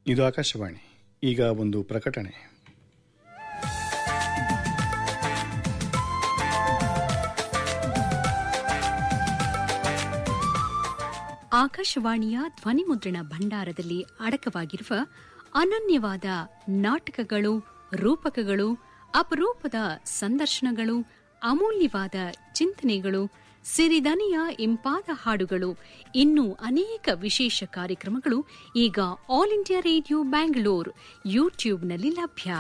ಇದು ಆಕಾಶವಾಣಿ ಈಗ ಒಂದು ಪ್ರಕಟಣೆ ಆಕಾಶವಾಣಿಯ ಧ್ವನಿಮುದ್ರಣ ಭಂಡಾರದಲ್ಲಿ ಅಡಕವಾಗಿರುವ ಅನನ್ಯವಾದ ನಾಟಕಗಳು ರೂಪಕಗಳು ಅಪರೂಪದ ಸಂದರ್ಶನಗಳು ಅಮೂಲ್ಯವಾದ ಚಿಂತನೆಗಳು ಸಿರಿದನಿಯ ಇಂಪಾದ ಹಾಡುಗಳು ಇನ್ನೂ ಅನೇಕ ವಿಶೇಷ ಕಾರ್ಯಕ್ರಮಗಳು ಈಗ ಆಲ್ ಇಂಡಿಯಾ ರೇಡಿಯೋ ಬ್ಯಾಂಗ್ಳೂರ್ ಯೂಟ್ಯೂಬ್ನಲ್ಲಿ ಲಭ್ಯ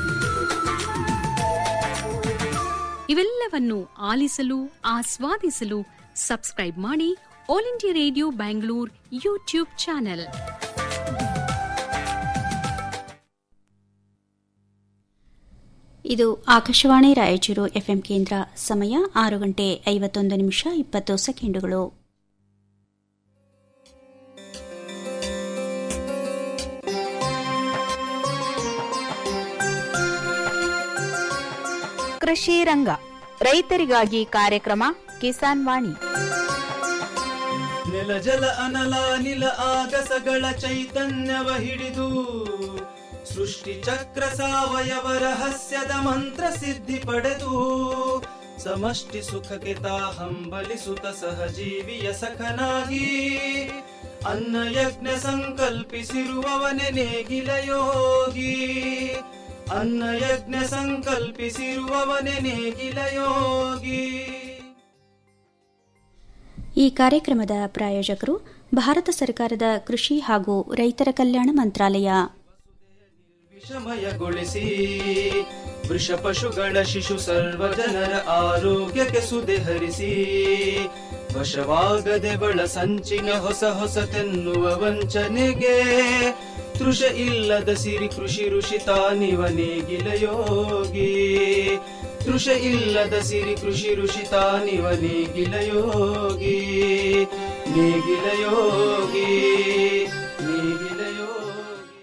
ಇವೆಲ್ಲವನ್ನು ಆಲಿಸಲು ಆಸ್ವಾದಿಸಲು ಸಬ್ಸ್ಕ್ರೈಬ್ ಮಾಡಿ All India Radio Bangalore YouTube channel ಇದು ಆಕಾಶವಾಣಿ ರಾಯಚೂರು ಎಫ್ಎಂ ಕೇಂದ್ರ ಸಮಯ ಆರು ಗಂಟೆ ಐವತ್ತೊಂದು ನಿಮಿಷ ಇಪ್ಪತ್ತು ಸೆಕೆಂಡುಗಳು ಕೃಷಿ ರಂಗ ರೈತರಿಗಾಗಿ ಕಾರ್ಯಕ್ರಮ ಕಿಸಾನ್ ವಾಣಿ ನೆಲ ಜಲ ಅನಲ ನಿಲ ಆಗಸಗಳ ಚೈತನ್ಯವ ಹಿಡಿದು ಸೃಷ್ಟಿ ಚಕ್ರ ಸಾವಯವ ರಹಸ್ಯದ ಮಂತ್ರ ಸಿದ್ಧಿ ಪಡೆದು ಸಮಷ್ಟಿ ಸುಖಕ್ಕೆ ತಾ ಹಂಬಲಿಸುತ್ತ ಸಹಜೀವಿಯ ಸಖನಾಗಿ ಅನ್ನ ಯಜ್ಞ ಸಂಕಲ್ಪಿಸಿರುವವನೆ ನೇಗಿಲ ಯೋಗಿ ಅನ್ನ ಯಜ್ಞ ಸಂಕಲ್ಪಿಸಿರುವವನೆ ನೇಗಿಲ ಯೋಗಿ ಈ ಕಾರ್ಯಕ್ರಮದ ಪ್ರಾಯೋಜಕರು ಭಾರತ ಸರ್ಕಾರದ ಕೃಷಿ ಹಾಗೂ ರೈತರ ಕಲ್ಯಾಣ ಮಂತ್ರಾಲಯ ವಿಷಮಯಗೊಳಿಸಿ ವೃಷ ಪಶುಗಳ ಶಿಶು ಸರ್ವ ಜನರ ಆರೋಗ್ಯಕ್ಕೆ ಸುದೆ ಹರಿಸಿ ವಶವಾಗದೆ ಬಳ ಸಂಚಿನ ಹೊಸ ಹೊಸತೆನ್ನುವ ವಂಚನೆಗೆ ತೃಷ ಇಲ್ಲದ ಸಿರಿ ಕೃಷಿ ಋಷಿ ತಾನಿವ ನೇಗಿಲ ಯೋಗಿ ತೃಷ ಇಲ್ಲದ ಸಿರಿ ಕೃಷಿ ಋಷಿ ತಾನಿವ ನೇಗಿಲ ಯೋಗಿ ನೇಗಿಲ ಯೋಗಿ ನೇಗಿಲ ಯೋಗಿ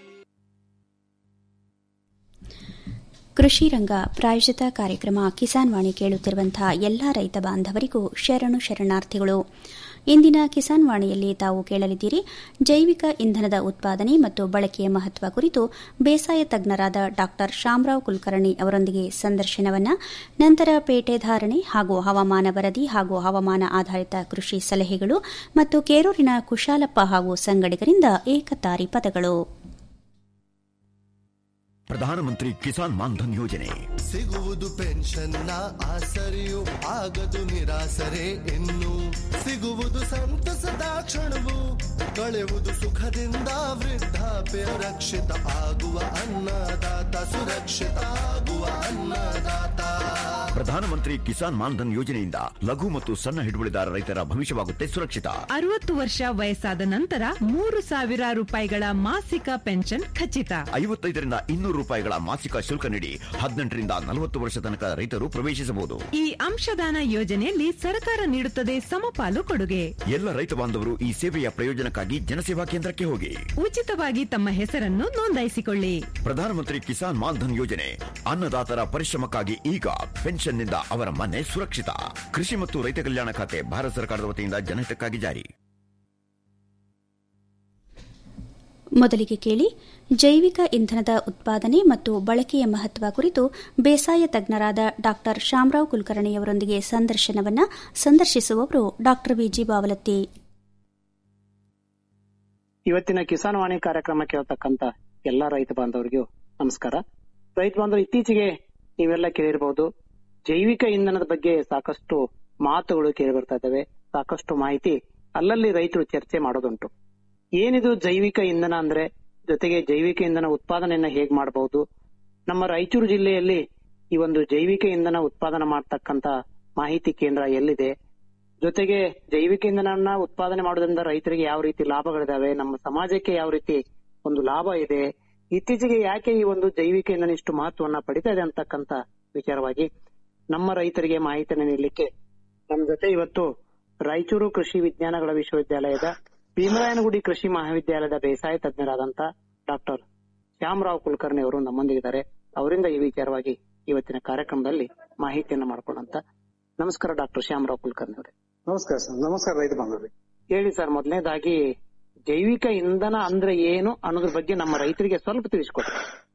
ಕೃಷಿ ರಂಗ ಪ್ರಾಯೋಜಿತ ಕಾರ್ಯಕ್ರಮ ಕಿಸಾನ್ ವಾಣಿ ಕೇಳುತ್ತಿರುವಂತಹ ಎಲ್ಲಾ ರೈತ ಬಾಂಧವರಿಗೂ ಶರಣು ಶರಣಾರ್ಥಿಗಳು ಇಂದಿನ ಕಿಸಾನ್ ವಾಣಿಯಲ್ಲಿ ತಾವು ಕೇಳಲಿದ್ದೀರಿ ಜೈವಿಕ ಇಂಧನದ ಉತ್ಪಾದನೆ ಮತ್ತು ಬಳಕೆಯ ಮಹತ್ವ ಕುರಿತು ಬೇಸಾಯ ತಜ್ಞರಾದ ಡಾ ಶಾಮರಾವ್ ಕುಲಕರ್ಣಿ ಅವರೊಂದಿಗೆ ಸಂದರ್ಶನವನ್ನ ನಂತರ ಪೇಟೆ ಧಾರಣೆ ಹಾಗೂ ಹವಾಮಾನ ವರದಿ ಹಾಗೂ ಹವಾಮಾನ ಆಧಾರಿತ ಕೃಷಿ ಸಲಹೆಗಳು ಮತ್ತು ಕೇರೂರಿನ ಕುಶಾಲಪ್ಪ ಹಾಗೂ ಸಂಗಡಿಗರಿಂದ ಏಕತಾರಿ ಪದಗಳು ಪ್ರಧಾನಮಂತ್ರಿ ಕಿಸಾನ್ ಮಾನ್ಧನ್ ಯೋಜನೆ ಸಿಗುವುದು ಪೆನ್ಷನ್ನ ಆಸರೆಯು ಆಗದು ನಿರಾಸರೆ ಇನ್ನು ಸಿಗುವುದು ಸಂತಸದ ಕ್ಷಣವು ಕಳೆಯುವುದು ಸುಖದಿಂದ ವೃದ್ಧಾಪ್ಯ ರಕ್ಷಿತ ಆಗುವ ಅನ್ನದಾತ ಸುರಕ್ಷಿತ ಆಗುವ ಅನ್ನದಾತ ಪ್ರಧಾನಮಂತ್ರಿ ಕಿಸಾನ್ ಮಾನ್ಧನ್ ಯೋಜನೆಯಿಂದ ಲಘು ಮತ್ತು ಸಣ್ಣ ಹಿಡುವಳಿದಾರ ರೈತರ ಭವಿಷ್ಯವಾಗುತ್ತೆ ಸುರಕ್ಷಿತ ಅರವತ್ತು ವರ್ಷ ವಯಸ್ಸಾದ ನಂತರ ಮೂರು ಸಾವಿರ ರೂಪಾಯಿಗಳ ಮಾಸಿಕ ಪೆನ್ಷನ್ ಖಚಿತ ಐವತ್ತೈದರಿಂದ ಇನ್ನೂರು ರೂಪಾಯಿಗಳ ಮಾಸಿಕ ಶುಲ್ಕ ನೀಡಿ ಹದಿನೆಂಟರಿಂದ ನಲವತ್ತು ವರ್ಷ ತನಕ ರೈತರು ಪ್ರವೇಶಿಸಬಹುದು ಈ ಅಂಶದಾನ ಯೋಜನೆಯಲ್ಲಿ ಸರ್ಕಾರ ನೀಡುತ್ತದೆ ಸಮಪಾಲು ಕೊಡುಗೆ ಎಲ್ಲ ರೈತ ಬಾಂಧವರು ಈ ಸೇವೆಯ ಪ್ರಯೋಜನಕ್ಕಾಗಿ ಜನಸೇವಾ ಕೇಂದ್ರಕ್ಕೆ ಹೋಗಿ ಉಚಿತವಾಗಿ ತಮ್ಮ ಹೆಸರನ್ನು ನೋಂದಾಯಿಸಿಕೊಳ್ಳಿ ಪ್ರಧಾನಮಂತ್ರಿ ಕಿಸಾನ್ ಮಾನ್ಧನ್ ಯೋಜನೆ ಅನ್ನದಾತರ ಪರಿಶ್ರಮಕ್ಕಾಗಿ ಈಗ ಪೆನ್ಷನ್ನಿಂದ ಅವರ ಮನೆ ಸುರಕ್ಷಿತ ಕೃಷಿ ಮತ್ತು ರೈತ ಕಲ್ಯಾಣ ಖಾತೆ ಭಾರತ ಸರ್ಕಾರದ ವತಿಯಿಂದ ಜನಹಿತಕ್ಕಾಗಿ ಜಾರಿ ಮೊದಲಿಗೆ ಕೇಳಿ ಜೈವಿಕ ಇಂಧನದ ಉತ್ಪಾದನೆ ಮತ್ತು ಬಳಕೆಯ ಮಹತ್ವ ಕುರಿತು ಬೇಸಾಯ ತಜ್ಞರಾದ ಡಾ ಶಾಮರಾವ್ ಕುಲಕರ್ಣಿಯವರೊಂದಿಗೆ ಸಂದರ್ಶನವನ್ನ ಸಂದರ್ಶಿಸುವವರು ಡಾ ವಿಜಿ ಬಾವಲತ್ತಿ ಇವತ್ತಿನ ಕಿಸಾನ್ ವಾಣಿ ಕಾರ್ಯಕ್ರಮ ಕೇಳ್ತಕ್ಕಂತ ಎಲ್ಲಾ ರೈತ ಬಾಂಧವರಿಗೂ ನಮಸ್ಕಾರ ರೈತ ಬಾಂಧವರು ಇತ್ತೀಚೆಗೆ ನೀವೆಲ್ಲ ಕೇಳಿರಬಹುದು ಜೈವಿಕ ಇಂಧನದ ಬಗ್ಗೆ ಸಾಕಷ್ಟು ಮಾತುಗಳು ಕೇಳಿ ಬರ್ತಾ ಇದ್ದಾವೆ ಸಾಕಷ್ಟು ಮಾಹಿತಿ ಅಲ್ಲಲ್ಲಿ ರೈತರು ಚರ್ಚೆ ಮಾಡೋದುಂಟು ಏನಿದು ಜೈವಿಕ ಇಂಧನ ಅಂದ್ರೆ ಜೊತೆಗೆ ಜೈವಿಕ ಇಂಧನ ಉತ್ಪಾದನೆಯನ್ನ ಹೇಗ್ ಮಾಡಬಹುದು ನಮ್ಮ ರಾಯಚೂರು ಜಿಲ್ಲೆಯಲ್ಲಿ ಈ ಒಂದು ಜೈವಿಕ ಇಂಧನ ಉತ್ಪಾದನೆ ಮಾಡ್ತಕ್ಕಂತ ಮಾಹಿತಿ ಕೇಂದ್ರ ಎಲ್ಲಿದೆ ಜೊತೆಗೆ ಜೈವಿಕ ಇಂಧನವನ್ನ ಉತ್ಪಾದನೆ ಮಾಡೋದ್ರಿಂದ ರೈತರಿಗೆ ಯಾವ ರೀತಿ ಲಾಭಗಳಿದಾವೆ ನಮ್ಮ ಸಮಾಜಕ್ಕೆ ಯಾವ ರೀತಿ ಒಂದು ಲಾಭ ಇದೆ ಇತ್ತೀಚೆಗೆ ಯಾಕೆ ಈ ಒಂದು ಜೈವಿಕ ಇಂಧನ ಇಷ್ಟು ಮಹತ್ವವನ್ನ ಪಡಿತಾ ಇದೆ ಅಂತಕ್ಕಂತ ವಿಚಾರವಾಗಿ ನಮ್ಮ ರೈತರಿಗೆ ಮಾಹಿತಿಯನ್ನು ನೀಡಲಿಕ್ಕೆ ನಮ್ಮ ಜೊತೆ ಇವತ್ತು ರಾಯಚೂರು ಕೃಷಿ ವಿಜ್ಞಾನಗಳ ವಿಶ್ವವಿದ್ಯಾಲಯದ ಭೀಮರಾಯನಗುಡಿ ಕೃಷಿ ಮಹಾವಿದ್ಯಾಲಯದ ಬೇಸಾಯ ತಜ್ಞರಾದಂತ ಡಾಕ್ಟರ್ ಶ್ಯಾಮರಾವ್ ಕುಲಕರ್ಣಿ ಅವರು ನಮ್ಮೊಂದಿಗಿದ್ದಾರೆ ಅವರಿಂದ ಈ ವಿಚಾರವಾಗಿ ಇವತ್ತಿನ ಕಾರ್ಯಕ್ರಮದಲ್ಲಿ ಮಾಹಿತಿಯನ್ನ ಮಾಡ್ಕೊಳ್ಳೋಂತ ನಮಸ್ಕಾರ ಡಾಕ್ಟರ್ ಶ್ಯಾಮರಾವ್ ಕುಲಕರ್ಣಿ ಅವರೇ ನಮಸ್ಕಾರ ಸರ್ ನಮಸ್ಕಾರ ರೈತ ಬಾಂಧವ್ರಿ ಹೇಳಿ ಸರ್ ಮೊದಲನೇದಾಗಿ ಜೈವಿಕ ಇಂಧನ ಅಂದ್ರೆ ಏನು ಅನ್ನೋದ್ರ ಬಗ್ಗೆ ನಮ್ಮ ರೈತರಿಗೆ ಸ್ವಲ್ಪ ತಿಳಿಸ್ಕೊಡಿ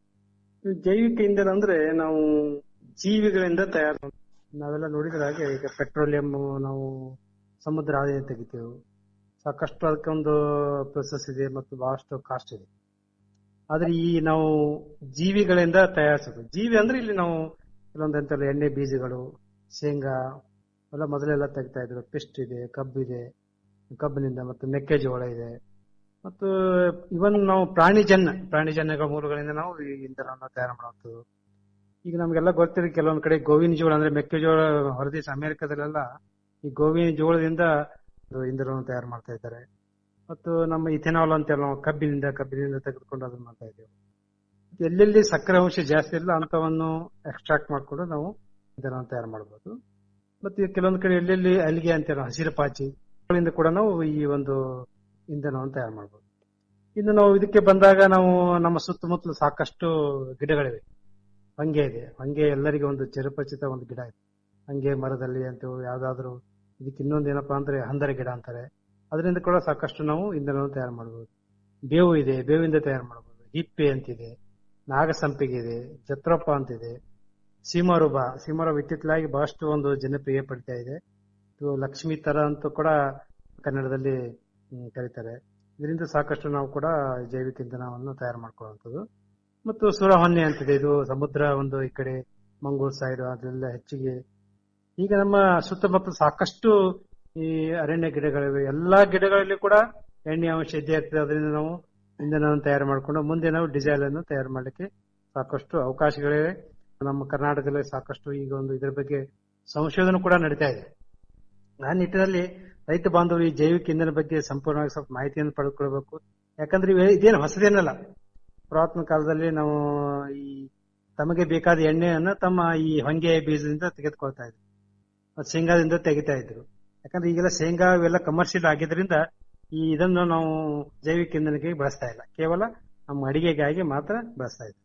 ಜೈವಿಕ ಇಂಧನ ಅಂದ್ರೆ ನಾವು ಜೀವಿಗಳಿಂದ ತಯಾರು ನಾವೆಲ್ಲ ನೋಡಿದ್ರೆ ಹಾಗೆ ಈಗ ಪೆಟ್ರೋಲಿಯಂ ನಾವು ಸಮುದ್ರ ಆದಾಯ ತೆಗಿತೇವೆ ಸಾಕಷ್ಟು ಅದಕ್ಕೊಂದು ಪ್ರೊಸೆಸ್ ಇದೆ ಮತ್ತು ಬಹಳಷ್ಟು ಕಾಸ್ಟ್ ಇದೆ ಆದ್ರೆ ಈ ನಾವು ಜೀವಿಗಳಿಂದ ತಯಾರಿಸೋದು ಜೀವಿ ಅಂದ್ರೆ ಇಲ್ಲಿ ನಾವು ಕೆಲವೊಂದು ಎಂತೆಲ್ಲ ಎಣ್ಣೆ ಬೀಜಗಳು ಶೇಂಗಾ ಎಲ್ಲ ಮೊದಲೆಲ್ಲ ತೆಗಿತಾ ಇದ್ರು ಪಿಸ್ಟ್ ಇದೆ ಕಬ್ಬಿದೆ ಕಬ್ಬಿನಿಂದ ಮತ್ತು ಮೆಕ್ಕೆಜೋಳ ಇದೆ ಮತ್ತು ಇವನ್ ನಾವು ಪ್ರಾಣಿಜನ್ಯ ಪ್ರಾಣಿಜನ್ಯಗಳ ಮೂಲಗಳಿಂದ ನಾವು ಈ ಇಂಧನವನ್ನು ತಯಾರು ಮಾಡುವಂಥದ್ದು ಈಗ ನಮ್ಗೆಲ್ಲ ಗೊತ್ತಿರೋ ಕೆಲವೊಂದ್ ಕಡೆ ಗೋವಿನ ಜೋಳ ಅಂದ್ರೆ ಮೆಕ್ಕೆಜೋಳ ಹೊರದೇಶ ಅಮೆರಿಕದಲ್ಲೆಲ್ಲ ಈ ಗೋವಿನ ಜೋಳದಿಂದ ಒಂದು ಇಂಧನವನ್ನು ತಯಾರು ಮಾಡ್ತಾ ಇದ್ದಾರೆ ಮತ್ತು ನಮ್ಮ ಇಥೆನಾಲ್ ಅಂತ ನಾವು ಕಬ್ಬಿನಿಂದ ಕಬ್ಬಿನಿಂದ ತೆಗೆದುಕೊಂಡು ಅದನ್ನ ಮಾಡ್ತಾ ಇದ್ದೇವೆ ಎಲ್ಲೆಲ್ಲಿ ಸಕ್ಕರೆ ಅಂಶ ಜಾಸ್ತಿ ಇಲ್ಲ ಅಂತವನ್ನು ಎಕ್ಸ್ಟ್ರಾಕ್ಟ್ ಮಾಡ್ಕೊಂಡು ನಾವು ಇಂಧನವನ್ನು ತಯಾರು ಮಾಡಬಹುದು ಮತ್ತೆ ಕೆಲವೊಂದು ಕಡೆ ಎಲ್ಲೆಲ್ಲಿ ಅಲ್ಲಿಗೆ ಅಂತ ಹಸಿರು ಪಾಚಿ ಅವುಗಳಿಂದ ಕೂಡ ನಾವು ಈ ಒಂದು ಇಂಧನವನ್ನು ತಯಾರು ಮಾಡಬಹುದು ಇನ್ನು ನಾವು ಇದಕ್ಕೆ ಬಂದಾಗ ನಾವು ನಮ್ಮ ಸುತ್ತಮುತ್ತಲು ಸಾಕಷ್ಟು ಗಿಡಗಳಿವೆ ಹೊಂಗೆ ಇದೆ ಹೊಂಗೆ ಎಲ್ಲರಿಗೂ ಒಂದು ಚಿರಪರಿಚಿತ ಒಂದು ಗಿಡ ಇದೆ ಹಂಗೆ ಮರದಲ್ಲಿ ಅಂತ ಯಾವ್ದಾದ್ರು ಇದಕ್ಕೆ ಇನ್ನೊಂದು ಏನಪ್ಪಾ ಅಂದ್ರೆ ಹಂದರ ಗಿಡ ಅಂತಾರೆ ಅದರಿಂದ ಕೂಡ ಸಾಕಷ್ಟು ನಾವು ಇಂಧನವನ್ನು ತಯಾರು ಮಾಡಬಹುದು ಬೇವು ಇದೆ ಬೇವಿಂದ ತಯಾರು ಮಾಡಬಹುದು ಹಿಪ್ಪೆ ಅಂತಿದೆ ನಾಗಸಂಪಿಗೆ ಇದೆ ಜತ್ರಪ್ಪ ಅಂತಿದೆ ಸೀಮಾರುಬ ಸೀಮಾರುಬ ಇತ್ತಿತ್ತಲಾಗಿ ಬಹಳಷ್ಟು ಒಂದು ಜನಪ್ರಿಯ ಪಡಿತಾ ಇದೆ ಇದು ಲಕ್ಷ್ಮಿ ತರ ಅಂತ ಕೂಡ ಕನ್ನಡದಲ್ಲಿ ಹ್ಮ್, ಕರೀತಾರೆ ಇದರಿಂದ ಸಾಕಷ್ಟು ನಾವು ಕೂಡ ಜೈವಿಕ ಇಂಧನವನ್ನು ತಯಾರು ಮಾಡ್ಕೊಳ್ಳುವಂಥದ್ದು ಮತ್ತು ಸುರಹೊನ್ನೆ ಅಂತಿದೆ ಇದು ಸಮುದ್ರ ಒಂದು ಈ ಕಡೆ ಮಂಗಳೂರು ಸೈಡ್ ಅದೆಲ್ಲ ಹೆಚ್ಚಿಗೆ ಈಗ ನಮ್ಮ ಸುತ್ತಮುತ್ತ ಸಾಕಷ್ಟು ಈ ಅರಣ್ಯ ಗಿಡಗಳಿವೆ ಎಲ್ಲಾ ಗಿಡಗಳಲ್ಲಿ ಕೂಡ ಎಣ್ಣೆ ಅಂಶ ಇದ್ದೇ ಇರ್ತದೆ ಅದರಿಂದ ನಾವು ಇಂಧನವನ್ನು ತಯಾರು ಮಾಡಿಕೊಂಡು ಮುಂದೆ ನಾವು ಡಿಸೈಲ್ ಅನ್ನು ತಯಾರು ಮಾಡಲಿಕ್ಕೆ ಸಾಕಷ್ಟು ಅವಕಾಶಗಳಿವೆ ನಮ್ಮ ಕರ್ನಾಟಕದಲ್ಲಿ ಸಾಕಷ್ಟು ಈಗ ಒಂದು ಇದರ ಬಗ್ಗೆ ಸಂಶೋಧನೆ ಕೂಡ ನಡೀತಾ ಇದೆ ಆ ನಿಟ್ಟಿನಲ್ಲಿ ರೈತ ಬಾಂಧವರು ಈ ಜೈವಿಕ ಇಂಧನ ಬಗ್ಗೆ ಸಂಪೂರ್ಣವಾಗಿ ಸ್ವಲ್ಪ ಮಾಹಿತಿಯನ್ನು ಪಡೆದುಕೊಳ್ಬೇಕು ಯಾಕಂದ್ರೆ ಇವೆ- ಇದೇನು ಹೊಸದೇನಲ್ಲ ಪುರಾತನ ಕಾಲದಲ್ಲಿ ನಾವು ಈ ತಮಗೆ ಬೇಕಾದ ಎಣ್ಣೆಯನ್ನ ತಮ್ಮ ಈ ಹೊಂಗೆ ಬೀಜದಿಂದ ತೆಗೆದುಕೊಳ್ತಾ ಇದ್ರು ಮತ್ತು ಶೇಂಗಾದಿಂದ ತೆಗಿತಾ ಇದ್ರು ಯಾಕಂದ್ರೆ ಈಗೆಲ್ಲ ಶೇಂಗಾ ಇವೆಲ್ಲ ಕಮರ್ಷಿಯಲ್ ಆಗಿದ್ರಿಂದ ಈ ಇದನ್ನು ನಾವು ಜೈವಿಕ ಇಂಧನಕ್ಕೆ ಬಳಸ್ತಾ ಇಲ್ಲ ಕೇವಲ ನಮ್ಮ ಅಡಿಗೆಗಾಗಿ ಮಾತ್ರ ಬಳಸ್ತಾ ಇದ್ದೀವಿ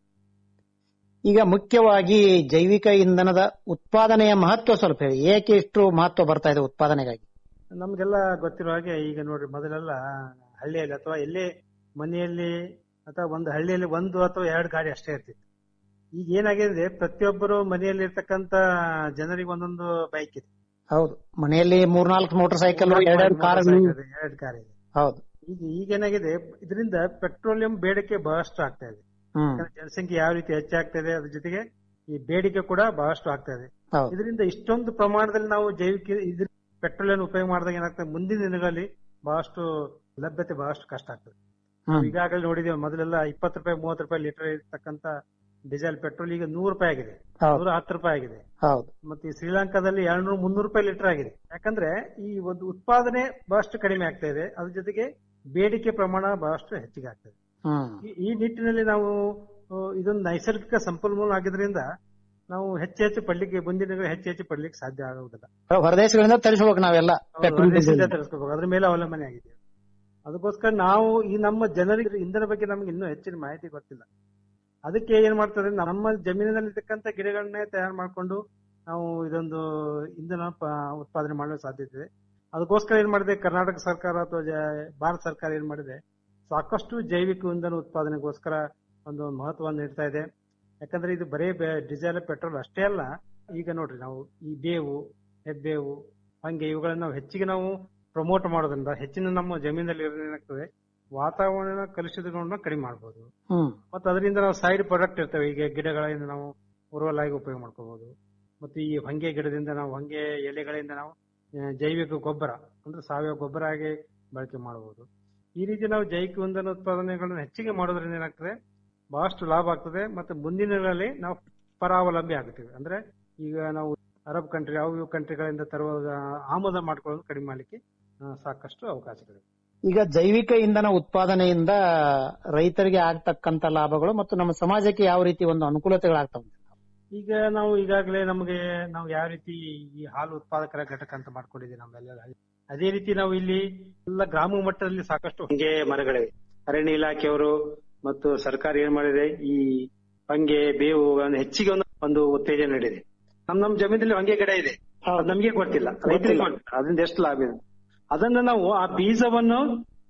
ಈಗ ಮುಖ್ಯವಾಗಿ ಜೈವಿಕ ಇಂಧನದ ಉತ್ಪಾದನೆಯ ಮಹತ್ವ ಸ್ವಲ್ಪ ಹೇಳಿ ಏಕೆ ಇಷ್ಟು ಮಹತ್ವ ಬರ್ತಾ ಇದೆ ಉತ್ಪಾದನೆಗಾಗಿ ನಮ್ಗೆಲ್ಲ ಗೊತ್ತಿರೋ ಹಾಗೆ ಈಗ ನೋಡ್ರಿ ಮೊದಲೆಲ್ಲ ಹಳ್ಳಿಯಲ್ಲಿ ಅಥವಾ ಎಲ್ಲೇ ಮನೆಯಲ್ಲಿ ಅಥವಾ ಒಂದು ಹಳ್ಳಿಯಲ್ಲಿ ಒಂದು ಅಥವಾ ಎರಡು ಗಾಡಿ ಅಷ್ಟೇ ಇರ್ತಿತ್ತು ಈಗ ಏನಾಗಿದೆ ಪ್ರತಿಯೊಬ್ಬರು ಮನೆಯಲ್ಲಿ ಇರ್ತಕ್ಕಂತ ಜನರಿಗೆ ಒಂದೊಂದು ಬೈಕ್ ಇದೆ ಹೌದು ಮನೆಯಲ್ಲಿ ಮೂರ್ನಾಲ್ಕು ಮೋಟರ್ ಸೈಕಲ್ ಎರಡೆರಡು ಕಾರ್ ಎರಡು ಕಾರ್ ಇದೆ ಹೌದು ಈಗ ಈಗೇನಾಗಿದೆ ಇದರಿಂದ ಪೆಟ್ರೋಲಿಯಂ ಬೇಡಿಕೆ ಬಹಳಷ್ಟು ಆಗ್ತಾ ಇದೆ ಹ್ಮ್ ಯಾಕಂದ್ರೆ ಜನಸಂಖ್ಯೆ ಯಾವ ರೀತಿ ಹೆಚ್ಚಾಗ್ತಾ ಇದೆ ಅದ್ರ ಜೊತೆಗೆ ಈ ಬೇಡಿಕೆ ಕೂಡ ಬಹಳಷ್ಟು ಆಗ್ತಾ ಇದೆ ಹೌದು ಇದರಿಂದ ಇಷ್ಟೊಂದು ಪ್ರಮಾಣದಲ್ಲಿ ನಾವು ಜೈವಿಕ ಇದ್ರ ಪೆಟ್ರೋಲ್ ಉಪಯೋಗ ಮಾಡಿದಾಗ ಏನಾಗ್ತದೆ ಮುಂದಿನ ದಿನಗಳಲ್ಲಿ ಬಹಳಷ್ಟು ಲಭ್ಯತೆ ಬಹಳಷ್ಟು ಕಷ್ಟ ಆಗ್ತದೆ ನಾವು ಹ್ಮ್ ಈಗಾಗಲೇ ನೋಡಿದ್ದೇವೆ ಮೊದಲೆಲ್ಲ ಇಪ್ಪತ್ತು ರೂಪಾಯಿ ಮೂವತ್ತು ರೂಪಾಯಿ ಲೀಟರ್ ಇರ್ತಕ್ಕಂತ ಡೀಸೆಲ್ ಪೆಟ್ರೋಲ್ ಈಗ ನೂರು ರೂಪಾಯಿ ಆಗಿದೆ ಹೌದು ನೂರ ಹತ್ತು ರೂಪಾಯಿ ಆಗಿದೆ ಹೌದು ಮತ್ತೆ ಈ ಶ್ರೀಲಂಕಾದಲ್ಲಿ ಎರಡ್ನೂರು ಮುನ್ನೂರು ರೂಪಾಯಿ ಲೀಟರ್ ಆಗಿದೆ ಯಾಕಂದ್ರೆ ಈ ಒಂದು ಉತ್ಪಾದನೆ ಬಹಳಷ್ಟು ಕಡಿಮೆ ಆಗ್ತಾ ಇದೆ ಅದ್ರ ಜೊತೆಗೆ ಬೇಡಿಕೆ ಪ್ರಮಾಣ ಬಹಳಷ್ಟು ಹೆಚ್ಚಿಗೆ ಆಗ್ತದೆ ಹ್ಮ್ ಈ- ಈ ನಿಟ್ಟಿನಲ್ಲಿ ನಾವು ಆ, ಇದೊಂದು ನೈಸರ್ಗಿಕ ಸಂಪನ್ಮೂಲ ಆಗಿದ್ರಿಂದ ನಾವು ಹೆಚ್ಚು ಹೆಚ್ಚು ಪಡ್ಲಿಕ್ಕೆ ಮುಂದಿನ ದಿನಗಳಲ್ಲಿ ಹೆಚ್ಚು ಹೆಚ್ಚು ಪಡ್ಲಿಕ್ಕೆ ಸಾಧ್ಯ ಆಗುವುದಿಲ್ಲ ಹೊರದೇಶಗಳಿಂದ ತರಿಸ್ಬೇಕು ನಾವೆಲ್ಲ ಪೆಟ್ರೋಲ್ ಹೊರದೇಶದಿಂದ ತರಿಸ್ಕೋಬೇಕು ಅದ್ರ ಮೇಲೆ ಅವಲಂಬನೆ ಆಗಿದ್ದೇವೆ ಅದಕ್ಕೋಸ್ಕರ ನಾವು ಈ ನಮ್ಮ ಜನರಿಗೆ ಇಂಧನ ಬಗ್ಗೆ ನಮ್ಗೆ ಇನ್ನೂ ಹೆಚ್ಚಿನ ಮಾಹಿತಿ ಗೊತ್ತಿಲ್ಲ ಅದಕ್ಕೆ ಏನ್ ಮಾಡ್ತಾರೆ ನಮ್ಮ ಜಮೀನಿನಲ್ಲಿ ಇರ್ತಕ್ಕಂಥ ಗಿಡಗಳನ್ನೇ ತಯಾರು ಮಾಡಿಕೊಂಡು ನಾವು ಇದೊಂದು ಇಂಧನ ಪ- ಉತ್ಪಾದನೆ ಮಾಡಲು ಸಾಧ್ಯತೆ ಇದೆ ಅದಕ್ಕೋಸ್ಕರ ಏನ್ ಮಾಡಿದೆ ಕರ್ನಾಟಕ ಸರ್ಕಾರ ಅಥವಾ ಜ- ಭಾರತ ಸರ್ಕಾರ ಏನ್ ಮಾಡಿದೆ ಸಾಕಷ್ಟು ಜೈವಿಕ ಇಂಧನ ಉತ್ಪಾದನೆಗೋಸ್ಕರ ಒಂದು ಮಹತ್ವವನ್ನು ನೀಡ್ತಾ ಇದೆ ಯಾಕಂದ್ರೆ ಇದು ಬರೇ ಬೆ- ಡೀಸೆಲ್ ಪೆಟ್ರೋಲ್ ಅಷ್ಟೇ ಅಲ್ಲ ಈಗ ನೋಡ್ರಿ ನಾವು ಈ ಬೇವು ಹೆಬ್ಬೇವು ಹಂಗೆ ಇವುಗಳನ್ನ ನಾವು ಹೆಚ್ಚಿಗೆ ನಾವು ಪ್ರಮೋಟ್ ಮಾಡೋದ್ರಿಂದ ಹೆಚ್ಚಿನ ನಮ್ಮ ಜಮೀನಲ್ಲಿ ಇರೋದ್ರಿಂದ ಏನಾಗ್ತದೆ ವಾತಾವರಣ ಕಲುಷಿತಗಳನ್ನ ಕಡಿಮೆ ಮಾಡಬಹುದು ಹ್ಮ್ ಮತ್ತೆ ಅದರಿಂದ ನಾವು ಸೈಡ್ ಪ್ರಾಡಕ್ಟ್ ಇರ್ತವೆ ಈಗ ಗಿಡಗಳಿಂದ ನಾವು ಉರುವಲ್ ಆಗಿ ಉಪಯೋಗ ಮಾಡ್ಕೋಬಹುದು ಮತ್ತೆ ಈ ಹೊಂಗೆ ಗಿಡದಿಂದ ನಾವು ಹೊಂಗೆ ಎಲೆಗಳಿಂದ ನಾವು ಆ, ಜೈವಿಕ ಗೊಬ್ಬರ ಅಂದ್ರೆ ಸಾವಯವ ಗೊಬ್ಬರ ಆಗಿ ಬಳಕೆ ಮಾಡಬಹುದು ಈ ರೀತಿ ನಾವು ಜೈವಿಕ ಇಂಧನ ಉತ್ಪಾದನೆಗಳನ್ನು ಹೆಚ್ಚಿಗೆ ಮಾಡೋದ್ರಿಂದ ಏನಾಗ್ತದೆ ಬಹಳಷ್ಟು ಲಾಭ ಆಗ್ತದೆ ಮತ್ತೆ ಮುಂದಿನ ದಿನಗಳಲ್ಲಿ ನಾವು ಪರಾವಲಂಬಿ ಆಗುತ್ತೇವೆ ಅಂದ್ರೆ ಈಗ ನಾವು ಅರಬ್ ಕಂಟ್ರಿ ಯಾವ ಇವು ಕಂಟ್ರಿಗಳಿಂದ ತರುವ ಆಮದು ಮಾಡ್ಕೊಳ್ಳೋದು ಕಡಿಮೆ ಮಾಡಲಿಕ್ಕೆ ಆ, ಸಾಕಷ್ಟು ಅವಕಾಶಗಳಿವೆ ಈಗ ಜೈವಿಕ ಇಂಧನ ಉತ್ಪಾದನೆಯಿಂದ ರೈತರಿಗೆ ಆಗ್ತಕ್ಕಂತ ಲಾಭಗಳು ಮತ್ತು ನಮ್ಮ ಸಮಾಜಕ್ಕೆ ಯಾವ ರೀತಿ ಒಂದು ಅನುಕೂಲತೆಗಳಾಗ್ತವೆ ಈಗ ನಾವು ಈಗಾಗಲೇ ನಮಗೆ ನಾವು ಯಾವ ರೀತಿ ಈ ಹಾಲು ಉತ್ಪಾದಕರ ಘಟಕ ಅಂತ ಮಾಡ್ಕೊಂಡಿದ್ದೀವಿ ನಮ್ಮೆಲ್ಲ ಅದೇ ರೀತಿ ನಾವು ಇಲ್ಲಿ ಎಲ್ಲ ಗ್ರಾಮ ಮಟ್ಟದಲ್ಲಿ ಸಾಕಷ್ಟು ಹೊಂಗೆ ಮರಗಳಿವೆ ಅರಣ್ಯ ಇಲಾಖೆಯವರು ಮತ್ತು ಸರ್ಕಾರ ಏನ್ ಮಾಡಿದೆ ಈ ಹೊಂಗೆ ಬೇವು ಅನ್ನು ಹೆಚ್ಚಿಗೆ ಒಂದು ಒಂದು ಉತ್ತೇಜನ ನೀಡಿದೆ ನಮ್ ನಮ್ ಜಮೀನಲ್ಲಿ ಹೊಂಗೆ ಗಿಡ ಇದೆ ಅದ್ ನಮ್ಗೆ ಗೊತ್ತಿಲ್ಲ ರೈತರಿಗೆ ಗೊತ್ತು. ಅದರಿಂದ ಎಷ್ಟು ಲಾಭ ಇದೆ ಅದನ್ನ ನಾವು ಆ ಬೀಜವನ್ನು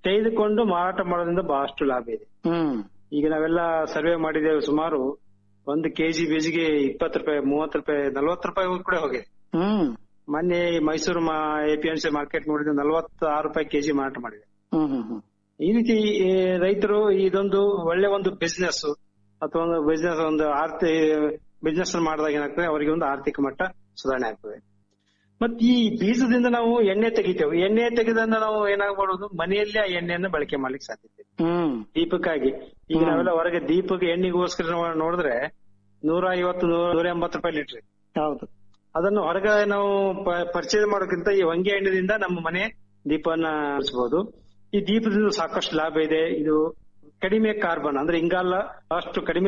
ತೆಗೆದುಕೊಂಡು ಮಾರಾಟ ಮಾಡೋದ್ರಿಂದ ಬಹಳಷ್ಟು ಲಾಭ ಇದೆ ಹ್ಮ್ ಈಗ ನಾವೆಲ್ಲ ಸರ್ವೆ ಮಾಡಿದ್ದೇವೆ ಸುಮಾರು ಒಂದು ಕೆಜಿ ಬೀಜಿಗೆ ಇಪ್ಪತ್ತು ರೂಪಾಯಿ ಮೂವತ್ತು ರೂಪಾಯಿ ನಲ್ವತ್ತು ರೂಪಾಯಿ ಕೂಡ ಹೋಗಿದೆ ಹ್ಮ್ ಮೊನ್ನೆ ಈ ಮೈಸೂರು ಎಪಿಎಂಸಿ ಮಾರ್ಕೆಟ್ ನೋಡಿದ್ರೆ ನಲವತ್ತಾರು ರೂಪಾಯಿ ಕೆಜಿ ಮಾರಾಟ ಮಾಡಿದೆ ಹ್ಮ್ ಹ್ಮ್ ಹ್ಮ್ ಈ ರೀತಿ ಈ ರೈತರು ಇದೊಂದು ಒಳ್ಳೆ ಒಂದು ಬಿಸ್ನೆಸ್ ಅಥವಾ ಒಂದು ಬಿಸ್ನೆಸ್ ಒಂದು ಆರ್ಥಿ ಬಿಸ್ನೆಸ್ ಮಾಡಿದಾಗ ಏನಾಗ್ತದೆ ಅವರಿಗೆ ಒಂದು ಆರ್ಥಿಕ ಮಟ್ಟ ಸುಧಾರಣೆ ಆಗ್ತದೆ ಮತ್ ಈ ಬೀಜದಿಂದ ನಾವು ಎಣ್ಣೆ ತೆಗಿತೇವೆ ಎಣ್ಣೆ ತೆಗೆದಿಂದ ನಾವು ಏನಾಗ್ಬಾರ್ದು ಮನೆಯಲ್ಲೇ ಆ ಎಣ್ಣೆಯನ್ನು ಬಳಕೆ ಮಾಡ್ಲಿಕ್ಕೆ ಸಾಧ್ಯತೆ ಇದೆ. ಹ್ಮ್ ದೀಪಕ್ಕಾಗಿ ಈಗ ನಾವೆಲ್ಲ ಹೊರಗೆ ದೀಪಕ್ಕೆ ಎಣ್ಣೆಗೋಸ್ಕರ ನಾವು ನೋಡಿದ್ರೆ ನೂರ ಐವತ್ತು ನೂರ ನೂರ ಎಂಬತ್ತು ರೂಪಾಯಿ ಲೀಟರ್ ಹೌದು ಅದನ್ನು ಹೊರಗೆ ನಾವು ಪರ್ಚೇಸ್ ಮಾಡೋಕ್ಕಿಂತ ಈ ಹೊಂಗೆ ಎಣ್ಣೆದಿಂದ ನಮ್ಮ ಮನೆ ದೀಪವನ್ನ ಹಚ್ಚಬಹುದು ಈ ದೀಪದಿಂದ ಸಾಕಷ್ಟು ಲಾಭ ಇದೆ ಇದು ಕಡಿಮೆ ಕಾರ್ಬನ್ ಅಂದ್ರೆ ಇಂಗಾಲ ಅಷ್ಟು ಕಡಿಮೆ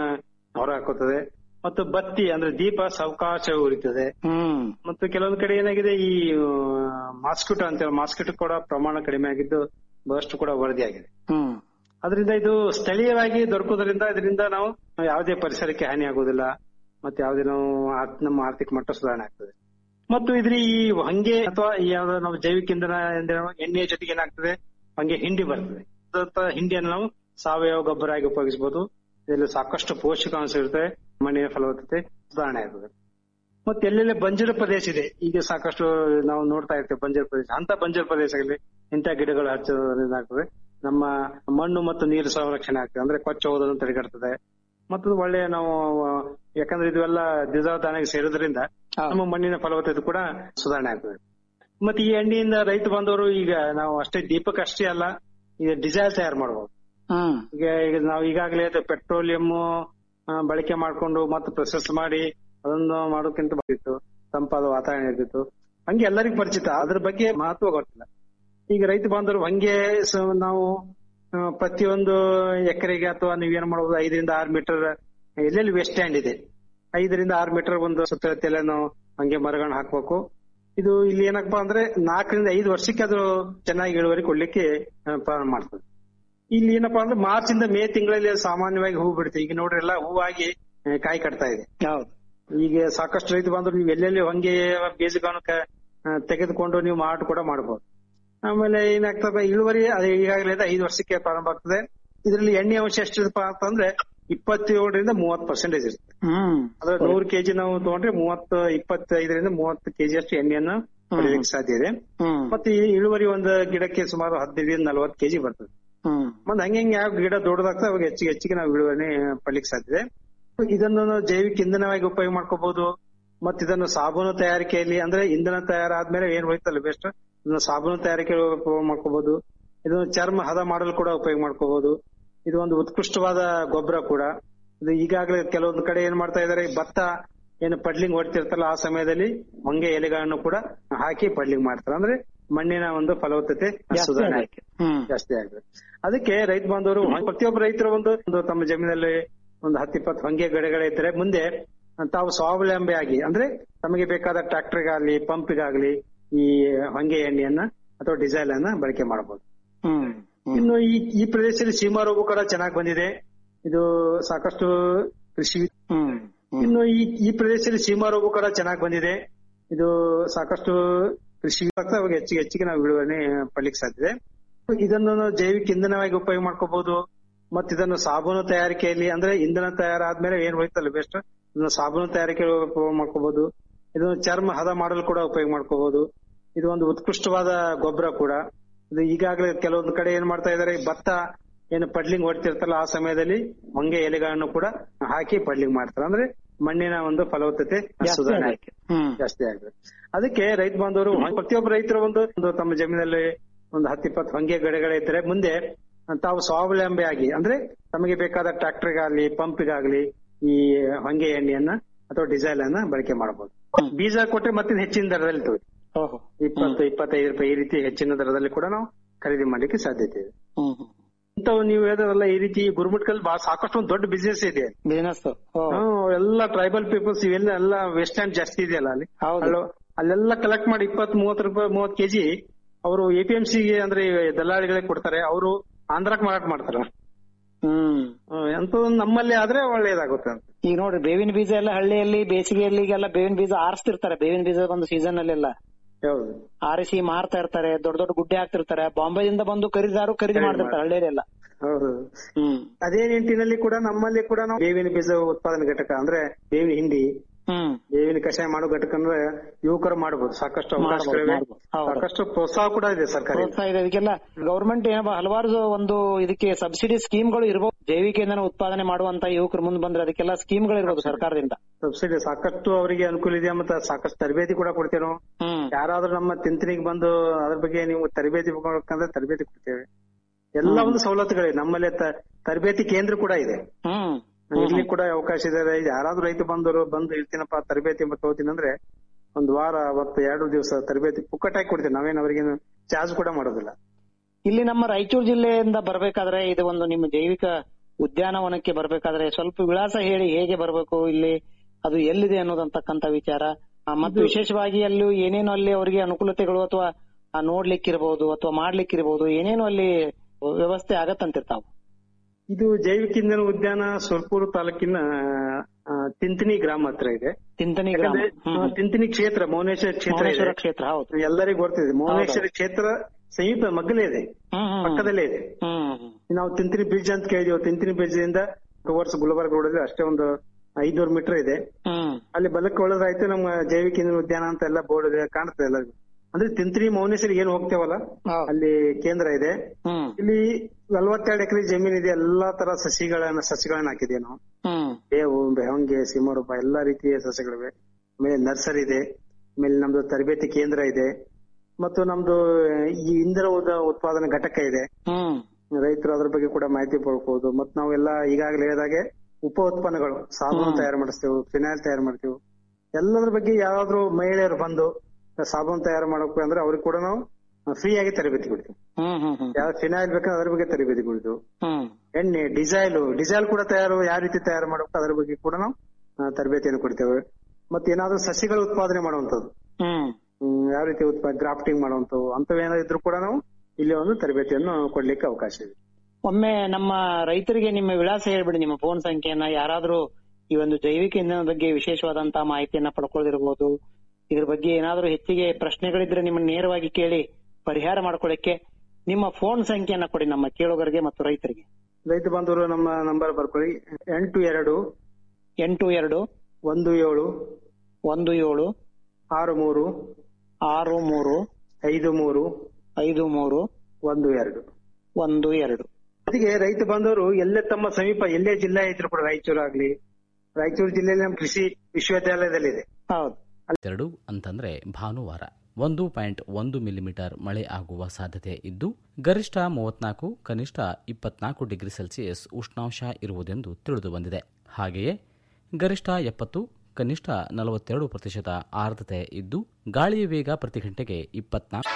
ಹೊರ ಹಾಕುತ್ತದೆ ಮತ್ತು ಬತ್ತಿ ಅಂದ್ರೆ ದೀಪ ಸಾವಕಾಶ ಉರಿತದೆ ಹ್ಮ್ ಮತ್ತು ಕೆಲವೊಂದು ಕಡೆ ಏನಾಗಿದೆ ಈ ಮಾಸ್ಕಿಟೋ ಅಂತೇಳಿ ಮಾಸ್ಕಿಟೋ ಕೂಡ ಪ್ರಮಾಣ ಕಡಿಮೆ ಆಗಿದ್ದು ಬಹಳಷ್ಟು ಕೂಡ ವರದಿಯಾಗಿದೆ ಹ್ಮ್ ಅದರಿಂದ ಇದು ಸ್ಥಳೀಯವಾಗಿ ದೊರಕುವುದರಿಂದ ಇದರಿಂದ ನಾವು ಯಾವುದೇ ಪರಿಸರಕ್ಕೆ ಹಾನಿ ಆಗುವುದಿಲ್ಲ ಮತ್ತೆ ಯಾವುದೇ ನಾವು ಆರ್- ನಮ್ಮ ಆರ್ಥಿಕ ಮಟ್ಟ ಸುಧಾರಣೆ ಆಗ್ತದೆ ಮತ್ತು ಇದ್ರ ಈ ಹಂಗೆ ಅಥವಾ ಈ ಯಾವ್ದೋ ನಾವು ಜೈವಿಕ ಇಂಧನ ಎಂದ್ರೆ ಎಣ್ಣೆಯ ಜೊತೆಗೆ ಏನಾಗ್ತದೆ ಹಂಗೆ ಹಿಂಡಿ ಬರ್ತದೆ ಅದಂತ ಹಿಂಡಿಯನ್ನು ನಾವು ಸಾವಯವ ಗೊಬ್ಬರ ಆಗಿ ಉಪಯೋಗಿಸಬಹುದು ಇದರಲ್ಲಿ ಸಾಕಷ್ಟು ಪೋಷಕಾಂಶ ಇರುತ್ತೆ ಮಣ್ಣಿನ ಫಲವತ್ತತೆ ಸುಧಾರಣೆ ಆಗ್ತದೆ ಮತ್ತೆ ಎಲ್ಲೆಲ್ಲಿ ಬಂಜರು ಪ್ರದೇಶ ಇದೆ ಈಗ ಸಾಕಷ್ಟು ನಾವು ನೋಡ್ತಾ ಇರ್ತೇವೆ ಬಂಜರು ಪ್ರದೇಶ ಅಂತ ಬಂಜರು ಪ್ರದೇಶಗಳಲ್ಲಿ ಇಂಥ ಗಿಡಗಳು ಹಚ್ಚೋದ್ರಿಂದ ಆಗ್ತದೆ ನಮ್ಮ ಮಣ್ಣು ಮತ್ತು ನೀರು ಸಂರಕ್ಷಣೆ ಆಗ್ತದೆ ಅಂದ್ರೆ ಕೊಚ್ಚ ಹೋಗೋದನ್ನು ತಡೆಗಟ್ತದೆ ಮತ್ತು ಒಳ್ಳೆಯ ನಾವು ಯಾಕಂದ್ರೆ ಇದೆಲ್ಲ ದ್ವಿದಳ ಧಾನ್ಯಕ್ಕೆ ಸೇರೋದ್ರಿಂದ ನಮ್ಮ ಮಣ್ಣಿನ ಫಲವತ್ತತೆ ಕೂಡ ಸುಧಾರಣೆ ಆಗ್ತದೆ ಮತ್ತೆ ಈ ಎಣ್ಣೆಯಿಂದ ರೈತ ಬಂದವರು ಈಗ ನಾವು ಅಷ್ಟೇ ದೀಪಕ್ ಅಷ್ಟೇ ಅಲ್ಲ ಈಗ ಡಿಸೈಲ್ ತಯಾರು ಮಾಡಬಹುದು ಹ್ಮ್ ಈಗ ಈಗ ನಾವು ಈಗಾಗಲೇ ಪೆಟ್ರೋಲಿಯಂ ಬಳಕೆ ಮಾಡಿಕೊಂಡು ಮತ್ತೆ ಪ್ರೊಸೆಸ್ ಮಾಡಿ ಅದನ್ನು ಮಾಡೋಕ್ಕಿಂತ ಬರ್ತಿತ್ತು ತಂಪಾದ ವಾತಾವರಣ ಇರ್ತಿತ್ತು ಹಂಗೆ ಎಲ್ಲರಿಗೂ ಪರಿಚಿತ ಅದ್ರ ಬಗ್ಗೆ ಮಹತ್ವ ಗೊತ್ತಿಲ್ಲ ಈಗ ರೈತ ಬಾಂಧವರು ಹಂಗೆ ಸ- ನಾವು ಆ, ಪ್ರತಿಯೊಂದು ಎಕರೆಗೆ ಅಥವಾ ನೀವೇನ್ ಮಾಡಬಹುದು ಐದರಿಂದ ಆರು ಮೀಟರ್ ಎಲ್ಲೆಲ್ಲಿ ವೆಸ್ಟ್ ಸ್ಟ್ಯಾಂಡ್ ಇದೆ ಐದರಿಂದ ಆರು ಮೀಟರ್ ಒಂದು ಸುತ್ತಳತೆಲ್ಲ ನಾವು ಹಂಗೆ ಮರಗಳನ್ನ ಹಾಕ್ಬೇಕು ಇದು ಇಲ್ಲಿ ಏನಪ್ಪಾ ಅಂದ್ರೆ ನಾಲ್ಕರಿಂದ ಐದು ವರ್ಷಕ್ಕೆ ಅದು ಚೆನ್ನಾಗಿ ಇಳುವರಿ ಕೊಡ್ಲಿಕ್ಕೆ ಆ, ಪ್ರಾರಂಭ ಮಾಡ್ತದೆ ಇಲ್ಲಿ ಏನಪ್ಪಾ ಅಂದ್ರೆ ಮಾರ್ಚ್ ಇಂದ ಮೇ ತಿಂಗಳಲ್ಲಿ ಅದು ಸಾಮಾನ್ಯವಾಗಿ ಹೂ ಬಿಡುತ್ತೆ ಈಗ ನೋಡ್ರಿ ಎಲ್ಲ ಹೂವಾಗಿ ಆ, ಕಾಯಿ ಕಟ್ತಾ ಇದೆ ಹೌದು ಈಗ ಸಾಕಷ್ಟು ರೈತ ಬಂದ್ರು ನೀವು ಎಲ್ಲೆಲ್ಲಿ ಹೊಂಗೆ ಬೀಜಗಳನ್ನು ಕ- ಆ, ತೆಗೆದುಕೊಂಡು ನೀವು ಮಾರಾಟ ಕೂಡ ಮಾಡಬಹುದು ಆಮೇಲೆ ಏನಾಗ್ತದೆ ಇಳುವರಿ ಅದು ಈಗಾಗಲೇ ಐದು ವರ್ಷಕ್ಕೆ ಪ್ರಾರಂಭ ಆಗ್ತದೆ ಇದರಲ್ಲಿ ಎಣ್ಣೆ ಅಂಶ ಎಷ್ಟಿರಪ್ಪ ಅಂತಂದ್ರೆ ಇಪ್ಪತ್ತೇಳರಿಂದ ಮೂವತ್ತು ಪರ್ಸೆಂಟೇಜ್ ಇರುತ್ತೆ ಹ್ಮ್ ಅಂದ್ರೆ ನೂರು ಕೆಜಿ ನಾವು ತಗೊಂಡ್ರೆ ಮೂವತ್ತು ಇಪ್ಪತ್ತೈದರಿಂದ ಮೂವತ್ತು ಕೆಜಿ ಅಷ್ಟು ಎಣ್ಣೆಯನ್ನ ಪಡೆಯಲಿಕ್ಕೆ ಸಾಧ್ಯ ಇದೆ ಹ್ಮ್ ಮತ್ತೆ ಈ ಇಳುವರಿ ಒಂದು ಗಿಡಕ್ಕೆ ಸುಮಾರು ಹದಿನೈದರಿಂದ ನಲವತ್ತು ಕೆಜಿ ಬರ್ತದೆ ಹ್ಮ್ ಮತ್ತೆ ಹಂಗೆ ಹಂಗೆ ಯಾವ ಗಿಡ ದೊಡ್ಡದಾಗ್ತದೆ ಅವಾಗ ಹೆಚ್ಚಿಗೆ ಹೆಚ್ಚಿಗೆ ನಾವು ಇಳುವರಿ ಪಡ್ಲಿಕ್ಕೆ ಸಾಧ್ಯ ಇದೆ ಇದನ್ನು ನಾವು ಜೈವಿಕ ಇಂಧನವಾಗಿ ಉಪಯೋಗ ಮಾಡ್ಕೋಬಹುದು ಮತ್ತೆ ಇದನ್ನು ಸಾಬೂನು ತಯಾರಿಕೆಯಲ್ಲಿ ಅಂದ್ರೆ ಇಂಧನ ತಯಾರಾದ್ಮೇಲೆ ಏನ್ ಹೋಯ್ತಲ್ಲ ಬೆಸ್ಟ್ ಇದನ್ನ ಸಾಬೂನು ತಯಾರಿಕೆ ಉಪಯೋಗ ಮಾಡ್ಕೋಬಹುದು ಇದನ್ನು ಚರ್ಮ ಹದ ಮಾಡಲು ಕೂಡ ಉಪಯೋಗ ಮಾಡ್ಕೋಬಹುದು ಇದು ಒಂದು ಉತ್ಕೃಷ್ಟವಾದ ಗೊಬ್ಬರ ಕೂಡ ಇದು ಈಗಾಗಲೇ ಕೆಲವೊಂದು ಕಡೆ ಏನ್ ಮಾಡ್ತಾ ಇದಾರೆ ಭತ್ತ ಏನು ಪಡ್ಲಿಂಗ್ ಹೊಡ್ತಿರ್ತಲ್ಲ ಆ ಸಮಯದಲ್ಲಿ ಹೊಂಗೆ ಎಲೆಗಳನ್ನು ಕೂಡ ಹಾಕಿ ಪಡ್ಲಿಂಗ್ ಮಾಡ್ತಾರೆ ಅಂದ್ರೆ ಮಣ್ಣಿನ ಒಂದು ಫಲವತ್ತತೆ ಸುಧಾರಣೆ ಆಯ್ಕೆ ಹ್ಮ್ ಜಾಸ್ತಿ ಆಗ್ತದೆ ಅದಕ್ಕೆ ರೈತ ಬಾಂಧವರು ಪ್ರತಿಯೊಬ್ಬ ರೈತರ ಒಂದು ಒಂದು ತಮ್ಮ ಜಮೀನಲ್ಲಿ ಒಂದು ಹತ್ತಿಪ್ಪತ್ತು ಹೊಂಗೆ ಗಿಡಗಳಿದ್ರೆ ಮುಂದೆ ತಾವು ಸ್ವಾವಲಂಬಿ ಆಗಿ ಅಂದ್ರೆ ತಮಗೆ ಬೇಕಾದ ಟ್ರಾಕ್ಟರ್ಗಾಗ್ಲಿ ಪಂಪ್ಗಾಗ್ಲಿ ಈ ಹೊಂಗೆ ಎಣ್ಣೆಯನ್ನ ಅಥವಾ ಡೀಸೆಲ್ ಅನ್ನ ಬಳಕೆ ಮಾಡಬಹುದು ಹ್ಮ್ ಇನ್ನು ಈ ಈ ಪ್ರದೇಶದಲ್ಲಿ ಸೀಮಾ ರೋಗ ಕೂಡ ಚೆನ್ನಾಗಿ ಬಂದಿದೆ ಇದು ಸಾಕಷ್ಟು ಕೃಷಿ ಹ್ಮ್ ಇನ್ನು ಈ ಈ ಪ್ರದೇಶದಲ್ಲಿ ಸೀಮಾ ರೋಗ ಕೂಡ ಚೆನ್ನಾಗಿ ಬಂದಿದೆ ಇದು ಸಾಕಷ್ಟು ಕೃಷಿ ಆಗ್ತದೆ ಅವಾಗ ಹೆಚ್ಚಿಗೆ ಹೆಚ್ಚಿಗೆ ನಾವು ಇಳುವರಿ ಪಡ್ಲಿಕ್ಕೆ ಸಾಧ್ಯ ಇದೆ ಇದನ್ನು ನಾವು ಜೈವಿಕ ಇಂಧನವಾಗಿ ಉಪಯೋಗ ಮಾಡ್ಕೋಬಹುದು ಮತ್ತೆ ಇದನ್ನು ಸಾಬೂನು ತಯಾರಿಕೆಯಲ್ಲಿ ಅಂದ್ರೆ ಇಂಧನ ತಯಾರಾದ್ಮೇಲೆ ಏನ್ ಹೋಯ್ತಲ್ಲ ಬೆಸ್ಟ್ ಇದನ್ನ ಸಾಬೂನು ತಯಾರಿಕೆ ಉಪಯೋಗ ಮಾಡ್ಕೋಬಹುದು ಇದನ್ನು ಚರ್ಮ ಹದ ಮಾಡಲು ಕೂಡ ಉಪಯೋಗ ಮಾಡ್ಕೋಬಹುದು ಇದು ಒಂದು ಉತ್ಕೃಷ್ಟವಾದ ಗೊಬ್ಬರ ಕೂಡ ಇದು ಈಗಾಗಲೇ ಕೆಲವೊಂದು ಕಡೆ ಏನ್ ಮಾಡ್ತಾ ಇದಾರೆ ಭತ್ತ ಏನು ಪಡ್ಲಿಂಗ್ ಹೊಡ್ತಿರ್ತಲ್ಲ ಆ ಸಮಯದಲ್ಲಿ ಹೊಂಗೆ ಎಲೆಗಳನ್ನು ಕೂಡ ಹಾಕಿ ಪಡ್ಲಿಂಗ್ ಮಾಡ್ತಾರೆ ಅಂದ್ರೆ ಮಣ್ಣಿನ ಒಂದು ಫಲವತ್ತತೆ ಸುಧಾರಣೆ ಆಯ್ಕೆ ಹ್ಮ್ ಜಾಸ್ತಿ ಆಗ್ತದೆ ಅದಕ್ಕೆ ರೈತ ಬಾಂಧವರು ಪ್ರತಿಯೊಬ್ಬ ರೈತರ ಒಂದು ಒಂದು ತಮ್ಮ ಜಮೀನಲ್ಲಿ ಒಂದು ಹತ್ತಿಪ್ಪತ್ತು ಹೊಂಗೆ ಗಿಡಗಳಿದ್ರೆ ಮುಂದೆ ತಾವು ಸ್ವಾವಲಂಬಿ ಆಗಿ ಅಂದ್ರೆ ತಮಗೆ ಬೇಕಾದ ಟ್ರಾಕ್ಟರ್ಗಾಗ್ಲಿ ಪಂಪ್ಗಾಗ್ಲಿ ಈ ಹೊಂಗೆ ಎಣ್ಣೆಯನ್ನ ಅಥವಾ ಡೀಸೆಲ್ ಅನ್ನ ಬಳಕೆ ಮಾಡಬಹುದು ಬೀಜ ಕೊಟ್ಟರೆ ಮತ್ತೆ ಹೆಚ್ಚಿನ ದರದಲ್ಲಿ ತಗೋರಿ ಓಹೋ ಇಪ್ಪತ್ತು ಇಪ್ಪತ್ತೈದು ರೂಪಾಯಿ ಈ ರೀತಿ ಹೆಚ್ಚಿನ ದರದಲ್ಲಿ ಕೂಡ ನಾವು ಖರೀದಿ ಮಾಡ್ಲಿಕ್ಕೆ ಸಾಧ್ಯತೆ ಇದೆ ಹ್ಮ್ ಹ್ಮ್ ಇಂಥವು ನೀವು ಹೇಳಿದ್ರಲ್ಲ ಈ ರೀತಿ ಗುರುಮುಟ್ಕಲ್ ಬಹಳ ಸಾಕಷ್ಟು ಒಂದು ದೊಡ್ಡ ಬಿಸ್ನೆಸ್ ಇದೆ ಬಿಸಿನೆಸ್ ಹ್ಮ್, ಎಲ್ಲ ಟ್ರೈಬಲ್ ಪೀಪಲ್ಸ್ ಇವೆಲ್ಲ ಎಲ್ಲ ವೆಸ್ಟ್ ಸ್ಟ್ಯಾಂಡ್ ಜಾಸ್ತಿ ಇದೆಯಲ್ಲ ಅಲ್ಲಿ ಹೌದು. ಅಲ್ಲೋ- ಅಲ್ಲೆಲ್ಲ ಕಲೆಕ್ಟ್ ಮಾಡಿ ಇಪ್ಪತ್ ಮೂವತ್ ರೂಪಾಯಿ ಮೂವತ್ ಕೆಜಿ ಅವರು ಎಪಿಎಂಸಿ ಗೆ ಅಂದ್ರೆ ದಲ್ಲಾಳಿಗಳಿಗೆ ಕೊಡ್ತಾರೆ ಅವರು ಆಂಧ್ರಕ್ ಮಾರಾಟ ಮಾಡ್ತಾರ ಹ್ಮ್ ಎಂತದೊಂದು ನಮ್ಮಲ್ಲಿ ಆದ್ರೆ ಒಳ್ಳೇದಾಗುತ್ತೆ ಅಂತ ಈಗ ನೋಡ್ರಿ ಬೇವಿನ ಬೀಜ ಎಲ್ಲ ಹಳ್ಳಿಯಲ್ಲಿ ಬೇಸಿಗೆಯಲ್ಲಿ ಈಗೆಲ್ಲ ಬೇವಿನ ಬೀಜ ಆರಿಸ್ತಿರ್ತಾರೆ ಬೇವಿನ ಬೀಜ ಒಂದು ಸೀಸನ್ ಅಲ್ಲೆಲ್ಲ ಹೌದು ಆರಿಸಿ ಮಾರ್ತಾ ಇರ್ತಾರೆ ದೊಡ್ಡ ದೊಡ್ಡ ಗುಡ್ಡೆ ಹಾಕ್ತಿರ್ತಾರೆ ಬಾಂಬೆದಿಂದ ಬಂದು ಖರೀದಾರು ಖರೀದಿ ಖರೀದಿ ಮಾಡ್ತಿರ್ತಾರೆ ಹಳ್ಳಿಯರೆಲ್ಲ ಹೌದು ಹ್ಮ್ ಅದೇ ನಿಟ್ಟಿನಲ್ಲಿ ಕೂಡ ನಮ್ಮಲ್ಲಿ ಕೂಡ ನಾವು ಬೇವಿನ ಬೀಜ ಉತ್ಪಾದನೆ ಘಟಕ ಅಂದ್ರೆ ಬೇವಿನ ಹಿಂಡಿ ಹ್ಮ್ ಬೇವಿನ ಕಷಾಯ ಮಾಡೋ ಘಟಕ ಅಂದ್ರೆ ಯುವಕರು ಮಾಡಬಹುದು ಸಾಕಷ್ಟು ಅವಕಾಶಗಳಿವೆ ಮಾಡ್ಬೋದು, ಹೌದು. ಸಾಕಷ್ಟು ಪ್ರೋತ್ಸಾಹ ಕೂಡ ಇದೆ ಸರ್ಕಾರ ಪ್ರೋತ್ಸಾಹ ಇದೆ ಇದಕ್ಕೆಲ್ಲ ಗವರ್ಮೆಂಟ್ ಏನಪ್ಪ ಹಲವಾರು ಒಂದು ಇದಕ್ಕೆ ಸಬ್ಸಿಡಿ ಸ್ಕೀಮ್ಗಳು ಇರ್ಬೋದು ಜೈವಿಕ ಇಂಧನ ಉತ್ಪಾದನೆ ಮಾಡುವಂತ ಯುವಕರು ಮುಂದೆ ಬಂದ್ರೆ ಅದಕ್ಕೆಲ್ಲ ಸ್ಕೀಮ್ಗಳು ಇರ್ಬೋದು ಸರ್ಕಾರದಿಂದ ಸಬ್ಸಿಡಿ ಸಾಕಷ್ಟು ಅವರಿಗೆ ಅನುಕೂಲ ಇದೆ ಮತ್ತೆ ಸಾಕಷ್ಟು ತರಬೇತಿ ಕೂಡ ಕೊಡ್ತೇವೆ ನಾವು ಹ್ಮ್ ಯಾರಾದ್ರೂ ನಮ್ಮ ತಿಂತನಿಗೆ ಬಂದು ಅದ್ರ ಬಗ್ಗೆ ನೀವು ತರಬೇತಿ ಬೇಕಂದ್ರೆ ತರಬೇತಿ ಕೊಡ್ತೇವೆ ಎಲ್ಲ ಒಂದು ಸವಲತ್ತುಗಳಿವೆ ನಮ್ಮಲ್ಲಿ ತ- ತರಬೇತಿ ಕೇಂದ್ರ ಕೂಡ ಇದೆ ಹ್ಮ್ ಇಲ್ಲಿ ಕೂಡ ಅವಕಾಶ ಇದೆ ಯಾರಾದ್ರೂ ರೈತ ಬಂದರು ಬಂದು ಇರ್ತೀನಪ್ಪ ತರಬೇತಿ ತಗೋತೀನಿ ಅಂದ್ರೆ ಒಂದ್ ವಾರ ಅವತ್ತು ಎರಡು ದಿವಸ ತರಬೇತಿ ಪುಕ್ಕಟಾಗಿ ಕೊಡ್ತೇವೆ ನಾವೇನ್ ಅವರಿಗೇನು ಚಾರ್ಜ್ ಕೂಡ ಮಾಡೋದಿಲ್ಲ ಇಲ್ಲಿ ನಮ್ಮ ರಾಯಚೂರು ಜಿಲ್ಲೆಯಿಂದ ಬರ್ಬೇಕಾದ್ರೆ ಇದು ಒಂದು ನಿಮ್ಮ ಜೈವಿಕ ಉದ್ಯಾನವನಕ್ಕೆ ಬರ್ಬೇಕಾದ್ರೆ ಸ್ವಲ್ಪ ವಿಳಾಸ ಹೇಳಿ ಹೇಗೆ ಬರ್ಬೇಕು ಇಲ್ಲಿ ಅದು ಎಲ್ಲಿದೆ ಅನ್ನೋದಂತಕ್ಕಂತ ವಿಚಾರ ಆ, ಮತ್ತು ವಿಶೇಷವಾಗಿ ಅಲ್ಲಿ ಏನೇನು ಅಲ್ಲಿ ಅವರಿಗೆ ಅನುಕೂಲತೆಗಳು ಅಥವಾ ನೋಡ್ಲಿಕ್ಕಿರ್ಬೋದು ಅಥವಾ ಮಾಡ್ಲಿಕ್ಕಿರ್ಬೋದು ಏನೇನು ಅಲ್ಲಿ ವ್ಯವಸ್ಥೆ ಆಗತ್ತಂತಿರ್ತಾವ ಇದು ಜೈವಿಕ ಇಂಧನ ಉದ್ಯಾನ ಸುರ್ಪುರ ತಾಲೂಕಿನ ಆ, ತಿಂತಿನಿ ಗ್ರಾಮ ಹತ್ರ ಇದೆ ತಿಂತನಿ ಗ್ರಾಮ ಯಾಕಂದ್ರೆ, ಹ್ಮ್. ಆ, ತಿಂತಿನಿ ಕ್ಷೇತ್ರ ಮೌನೇಶ್ವರ ಕ್ಷೇತ್ರ ಇದೆ. ಮೌನೇಶ್ವರ ಕ್ಷೇತ್ರ ಹೌದು ಎಲ್ಲರಿಗೂ ಗೊತ್ತಿದೆ ಮೌನೇಶ್ವರ ಕ್ಷೇತ್ರ ಸಮೀಪ ಮಗ್ಗಲೇ ಇದೆ ಹ್ಮ್ ಹ್ಮ್ ಪಕ್ಕದಲ್ಲೇ ಇದೆ ಹ್ಮ್ ನಾವು ತಿಂತಿನಿ ಬ್ರಿಡ್ಜ್ ಅಂತ ಕೇಳಿದೀವಿ ತಿಂತಿನಿ ಬ್ರಿಡ್ಜ್ ಇಂದ ಟುವರ್ಸ್ ಗುಲ್ಬರ್ಗ ರೋಡ್ ಅಷ್ಟೇ ಒಂದು ಐದ್ನೂರು ಮೀಟರ್ ಇದೆ ಹ್ಮ್ ಅಲ್ಲಿ ಬಲಕ್ಕೆ ಒಳದಾಯ್ತು ನಮ್ಮ ಜೈವಿಕ ಇಂಧನ ಉದ್ಯಾನ ಅಂತ ಎಲ್ಲ ಬೋರ್ಡ್ ಇದೆ ಕಾಣ್ತದೆ ಎಲ್ಲರಿಗೂ ಅಂದ್ರೆ ತಿಂತ್ರಿ ಮೌನೇಶ್ವರಿ ಏನ್ ಹೋಗ್ತೇವಲ್ಲ ಅಲ್ಲಿ ಕೇಂದ್ರ ಇದೆ ಹ್ಮ್ ಇಲ್ಲಿ ನಲ್ವತ್ತೆರಡು ಎಕರೆ ಜಮೀನ್ ಇದೆ ಎಲ್ಲಾ ತರ ಸಸಿಗಳನ್ನ ಸಸಿಗಳನ್ನ ಹಾಕಿದೀವಿ ನಾವು ಹ್ಮ್ ಬೇವು ಬೆಹಂಗೆ ಸಿಮರೂಪ ಎಲ್ಲಾ ರೀತಿಯ ಸಸ್ಯಗಳಿವೆ ಆಮೇಲೆ ನರ್ಸರಿ ಇದೆ ಆಮೇಲೆ ನಮ್ದು ತರಬೇತಿ ಕೇಂದ್ರ ಇದೆ ಮತ್ತು ನಮ್ದು ಈ ಇಂಧನ ಉದ- ಉತ್ಪಾದನಾ ಘಟಕ ಇದೆ ಹ್ಮ್ ರೈತರು ಅದ್ರ ಬಗ್ಗೆ ಕೂಡ ಮಾಹಿತಿ ಪಡ್ಕೋಬಹುದು ಮತ್ತು ನಾವೆಲ್ಲ ಈಗಾಗಲೇ ಹೇಳಿದಾಗೆ ಉಪ ಉತ್ಪನ್ನಗಳು ಸಾಬೂನು ಹ್ಮ್. ತಯಾರು ಮಾಡಿಸ್ತೇವೆ ಫಿನಾಯ್ಲ್ ತಯಾರು ಮಾಡ್ತೀವಿ ಎಲ್ಲದ್ರ ಬಗ್ಗೆ ಯಾರಾದ್ರೂ ಮಹಿಳೆಯರು ಬಂದು ಸಾಬೂನು ತಯಾರು ಮಾಡಬೇಕು ಅಂದ್ರೆ ಅವ್ರಿಗೆ ಕೂಡ ನಾವು ಫ್ರೀ ಆಗಿ ತರಬೇತಿ ಕೊಡ್ತೀವಿ ಹ್ಮ್ ಹ್ಮ್ ಹ್ಮ್ ಯಾವ ಫಿನಾಯ್ಲ್ ಬೇಕಂದ್ರೆ ಅದ್ರ ಬಗ್ಗೆ ತರಬೇತಿ ಕೊಡ್ತೀವಿ ಹ್ಮ್ ಎಣ್ಣೆ ಡಿಸೈಲ್ ಡಿಸೈಲ್ ಕೂಡ ತಯಾರು ಯಾವ ರೀತಿ ತಯಾರು ಮಾಡಬೇಕು ಅದ್ರ ಬಗ್ಗೆ ಕೂಡ ನಾವು ಆ, ತರಬೇತಿಯನ್ನು ಕೊಡ್ತೇವೆ ಮತ್ತೆ ಏನಾದ್ರೂ ಸಸಿಗಳ ಉತ್ಪಾದನೆ ಮಾಡುವಂತದ್ದು ಹ್ಮ್ ಹ್ಮ್, ಯಾವ ರೀತಿ ಉತ್ಪಾ ಗ್ರಾಫ್ಟಿಂಗ್ ಮಾಡುವಂತವು ಅಂತವೇನಾದ್ರು ಇದ್ರೂ ಕೂಡ ನಾವು ಇಲ್ಲಿ ಒಂದು ತರಬೇತಿಯನ್ನು ಕೊಡ್ಲಿಕ್ಕೆ ಅವಕಾಶ ಇದೆ ಒಮ್ಮೆ ನಮ್ಮ ರೈತರಿಗೆ ನಿಮ್ಮ ವಿಳಾಸ ಹೇಳ್ಬಿಡಿ ನಿಮ್ಮ ಫೋನ್ ಸಂಖ್ಯೆಯನ್ನ ಯಾರಾದ್ರೂ ಈ ಒಂದು ಜೈವಿಕ ಇಂಧನದ ಬಗ್ಗೆ ವಿಶೇಷವಾದಂತಹ ಮಾಹಿತಿಯನ್ನ ಪಡ್ಕೊಳ್ಳಿರ್ಬೋದು ಇದ್ರ ಬಗ್ಗೆ ಏನಾದ್ರೂ ಹೆಚ್ಚಿಗೆ ಪ್ರಶ್ನೆಗಳಿದ್ರೆ ನಿಮ್ಮನ್ನ ನೇರವಾಗಿ ಕೇಳಿ ಪರಿಹಾರ ಮಾಡ್ಕೊಳ್ಳಿಕ್ಕೆ ನಿಮ್ಮ ಫೋನ್ ಸಂಖ್ಯೆಯನ್ನ ಕೊಡಿ ನಮ್ಮ ಕೇಳುಗರಿಗೆ ಮತ್ತು ರೈತರಿಗೆ ರೈತ ಬಾಂಧವರು ನಮ್ಮ ನಂಬರ್ ಬರ್ಕೊಳ್ಳಿ ಎಂಟು ಎರಡು ಎಂಟು ಎರಡು ಒಂದು ಏಳು ಒಂದು ಏಳು ಆರು ಮೂರು ಆರು ಮೂರು ಐದು ಮೂರು ಐದು ಮೂರು ಒಂದು ಎರಡು ಒಂದು ಎರಡು ಜೊತೆಗೆ ರೈತ ಬಾಂಧವರು ಎಲ್ಲೇ ತಮ್ಮ ಸಮೀಪ ಎಲ್ಲೇ ಜಿಲ್ಲೆ ಇದ್ರು ಕೂಡ ರಾಯಚೂರು ಆಗ್ಲಿ ರಾಯಚೂರು ಜಿಲ್ಲೆಯಲ್ಲಿ ನಮ್ಮ ಕೃಷಿ ವಿಶ್ವವಿದ್ಯಾಲಯದಲ್ಲಿದೆ ಹೌದು ಎರಡು ಅಂತಂದ್ರೆ ಭಾನುವಾರ ಒಂದು ಪಾಯಿಂಟ್ ಒಂದು ಮಿಲಿಮೀಟರ್ ಮಳೆ ಆಗುವ ಸಾಧ್ಯತೆ ಇದ್ದು ಗರಿಷ್ಠ ಮೂವತ್ನಾಲ್ಕು ಕನಿಷ್ಠ ಇಪ್ಪತ್ನಾಲ್ಕು ಡಿಗ್ರಿ ಸೆಲ್ಸಿಯಸ್ ಉಷ್ಣಾಂಶ ಇರುವುದೆಂದು ತಿಳಿದು ಬಂದಿದೆ ಹಾಗೆಯೇ ಗರಿಷ್ಠ ಎಪ್ಪತ್ತು ಕನಿಷ್ಠ ನಲವತ್ತೆರಡು ಪ್ರತಿಶತ ಆರ್ದ್ರತೆ ಇದ್ದು ಗಾಳಿಯ ವೇಗ ಪ್ರತಿ ಗಂಟೆಗೆ ಇಪ್ಪತ್ನಾಲ್ಕು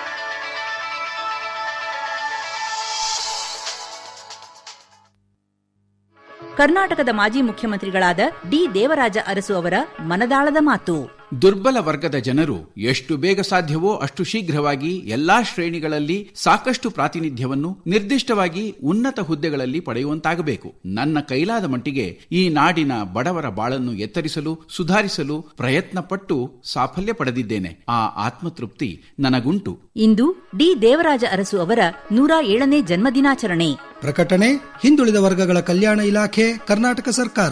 ಕರ್ನಾಟಕದ ಮಾಜಿ ಮುಖ್ಯಮಂತ್ರಿಗಳಾದ ಡಿ ದೇವರಾಜ ಅರಸು ಅವರ ಮನದಾಳದ ಮಾತು ದುರ್ಬಲ ವರ್ಗದ ಜನರು ಎಷ್ಟು ಬೇಗ ಸಾಧ್ಯವೋ ಅಷ್ಟು ಶೀಘ್ರವಾಗಿ ಎಲ್ಲಾ ಶ್ರೇಣಿಗಳಲ್ಲಿ ಸಾಕಷ್ಟು ಪ್ರಾತಿನಿಧ್ಯವನ್ನು ನಿರ್ದಿಷ್ಟವಾಗಿ ಉನ್ನತ ಹುದ್ದೆಗಳಲ್ಲಿ ಪಡೆಯುವಂತಾಗಬೇಕು ನನ್ನ ಕೈಲಾದ ಮಟ್ಟಿಗೆ ಈ ನಾಡಿನ ಬಡವರ ಬಾಳನ್ನು ಎತ್ತರಿಸಲು ಸುಧಾರಿಸಲು ಪ್ರಯತ್ನ ಪಟ್ಟು ಸಾಫಲ್ಯ ಪಡೆದಿದ್ದೇನೆ ಆ ಆತ್ಮತೃಪ್ತಿ ನನಗುಂಟು ಇಂದು ಡಿ ದೇವರಾಜ ಅರಸು ಅವರ ನೂರ ಏಳನೇ ಜನ್ಮದಿನಾಚರಣೆ ಪ್ರಕಟಣೆ ಹಿಂದುಳಿದ ವರ್ಗಗಳ ಕಲ್ಯಾಣ ಇಲಾಖೆ ಕರ್ನಾಟಕ ಸರ್ಕಾರ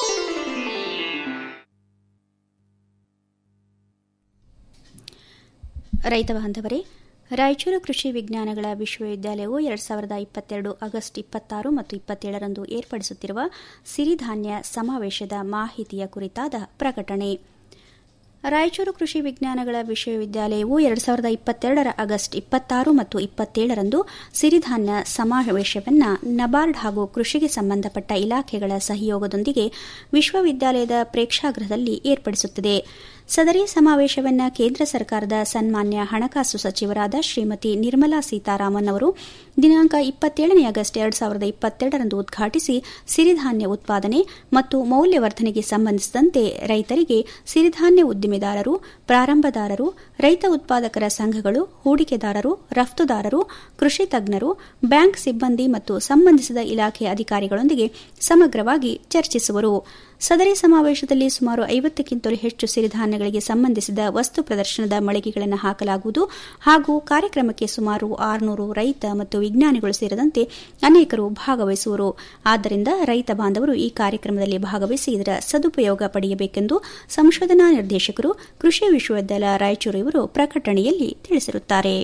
ರೈತ ಬಾಂಧವರೇ ರಾಯಚೂರು ಕೃಷಿ ವಿಜ್ಞಾನಗಳ ವಿಶ್ವವಿದ್ಯಾಲಯವು ಎರಡ್ ಸಾವಿರದ ಇಪ್ಪತ್ತೆರಡು ಆಗಸ್ಟ್ ಇಪ್ಪತ್ತಾರು ಮತ್ತು ಇಪ್ಪತ್ತೇಳರಂದು ಏರ್ಪಡಿಸುತ್ತಿರುವ ಸಿರಿಧಾನ್ಯ ಸಮಾವೇಶದ ಮಾಹಿತಿಯ ಕುರಿತಾದ ಪ್ರಕಟಣೆ ರಾಯಚೂರು ಕೃಷಿ ವಿಜ್ಞಾನಗಳ ವಿಶ್ವವಿದ್ಯಾಲಯವು ಎರಡ್ ಸಾವಿರದ ಇಪ್ಪತ್ತೆರಡರ ಆಗಸ್ಟ್ ಇಪ್ಪತ್ತಾರು ಮತ್ತು ಇಪ್ಪತ್ತೇಳರಂದು ಸಿರಿಧಾನ್ಯ ಸಮಾವೇಶವನ್ನು ನಬಾರ್ಡ್ ಹಾಗೂ ಕೃಷಿಗೆ ಸಂಬಂಧಪಟ್ಟ ಇಲಾಖೆಗಳ ಸಹಯೋಗದೊಂದಿಗೆ ವಿಶ್ವವಿದ್ಯಾಲಯದ ಪ್ರೇಕ್ಷಾಗೃಹದಲ್ಲಿ ಏರ್ಪಡಿಸುತ್ತಿದೆ ಸದರಿ ಸಮಾವೇಶವನ್ನು ಕೇಂದ್ರ ಸರ್ಕಾರದ ಸನ್ಮಾನ್ಯ ಹಣಕಾಸು ಸಚಿವರಾದ ಶ್ರೀಮತಿ ನಿರ್ಮಲಾ ಸೀತಾರಾಮನ್ ಅವರು ದಿನಾಂಕ ಇಪ್ಪತ್ತೇಳನೇ ಆಗಸ್ಟ್ ಎರಡ್ ಸಾವಿರದ ಇಪ್ಪತ್ತೆರಡರಂದು ಉದ್ಘಾಟಿಸಿ ಸಿರಿಧಾನ್ಯ ಉತ್ಪಾದನೆ ಮತ್ತು ಮೌಲ್ಯವರ್ಧನೆಗೆ ಸಂಬಂಧಿಸಿದಂತೆ ರೈತರಿಗೆ ಸಿರಿಧಾನ್ಯ ಉದ್ದಿಮೆದಾರರು ಪ್ರಾರಂಭದಾರರು ರೈತ ಉತ್ಪಾದಕರ ಸಂಘಗಳು ಹೂಡಿಕೆದಾರರು ರಫ್ತುದಾರರು ಕೃಷಿ ತಜ್ಞರು ಬ್ಯಾಂಕ್ ಸಿಬ್ಬಂದಿ ಮತ್ತು ಸಂಬಂಧಿಸಿದ ಇಲಾಖೆ ಅಧಿಕಾರಿಗಳೊಂದಿಗೆ ಸಮಗ್ರವಾಗಿ ಚರ್ಚಿಸುವರು ಸದರಿ ಸಮಾವೇಶದಲ್ಲಿ ಸುಮಾರು ಐವತ್ತಕ್ಕಿಂತಲೂ ಹೆಚ್ಚು ಸಿರಿಧಾನ್ಯಗಳ ವಿಜ್ಞಾನಗಳಿಗೆ ಸಂಬಂಧಿಸಿದ ವಸ್ತು ಪ್ರದರ್ಶನದ ಮಳಿಗೆಗಳನ್ನು ಹಾಕಲಾಗುವುದು ಹಾಗೂ ಕಾರ್ಯಕ್ರಮಕ್ಕೆ ಸುಮಾರು ಆರುನೂರು ರೈತ ಮತ್ತು ವಿಜ್ಞಾನಿಗಳು ಸೇರಿದಂತೆ ಅನೇಕರು ಭಾಗವಹಿಸುವರು ಆದ್ದರಿಂದ ರೈತ ಬಾಂಧವರು ಈ ಕಾರ್ಯಕ್ರಮದಲ್ಲಿ ಭಾಗವಹಿಸಿ ಇದರ ಸದುಪಯೋಗ ಪಡೆಯಬೇಕೆಂದು ಸಂಶೋಧನಾ ನಿರ್ದೇಶಕರು ಕೃಷಿ ವಿಶ್ವವಿದ್ಯಾಲಯ ರಾಯಚೂರು ಇವರು ಪ್ರಕಟಣೆಯಲ್ಲಿ ತಿಳಿಸಿರುತ್ತಾರೆ